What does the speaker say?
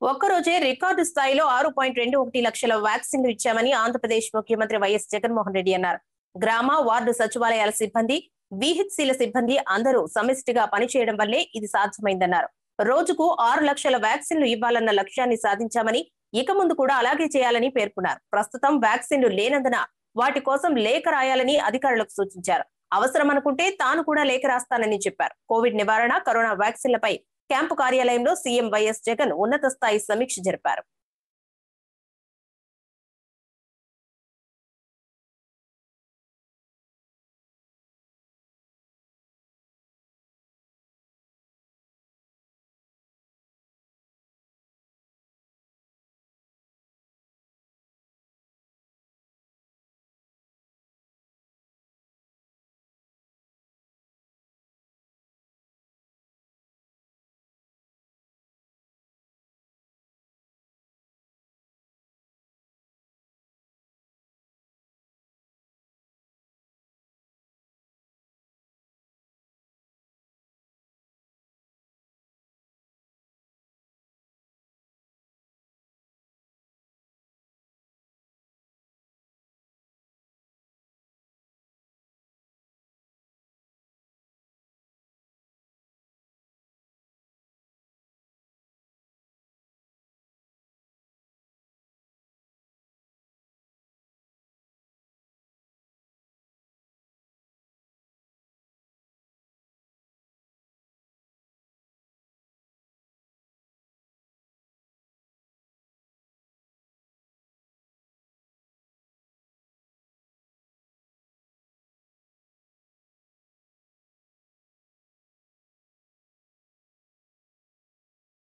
ఒక్కరోజే రికార్డు స్థాయిలో ఆరు పాయింట్ రెండు ఒకటి లక్షల వ్యాక్సిన్లు ఇచ్చామని ఆంధ్రప్రదేశ్ ముఖ్యమంత్రి వైఎస్ జగన్మోహన్ రెడ్డి అన్నారు గ్రామ వార్డు సచివాలయాల సిబ్బంది విహెచ్సిల సిబ్బంది అందరూ సమిష్టిగా పనిచేయడం వల్లే ఇది సాధ్యమైందన్నారు రోజుకు ఆరు లక్షల వ్యాక్సిన్లు ఇవ్వాలన్న లక్ష్యాన్ని సాధించామని ఇక ముందు కూడా అలాగే చేయాలని పేర్కొన్నారు ప్రస్తుతం వ్యాక్సిన్లు లేనందున వాటి కోసం లేఖ రాయాలని అధికారులకు సూచించారు అవసరం అనుకుంటే తాను కూడా లేఖ రాస్తానని చెప్పారు కోవిడ్ నివారణ కరోనా వ్యాక్సిన్లపై క్యాంపు కార్యాలయంలో సీఎం వైఎస్ జగన్ ఉన్నత స్థాయి సమీక్ష జరిపారు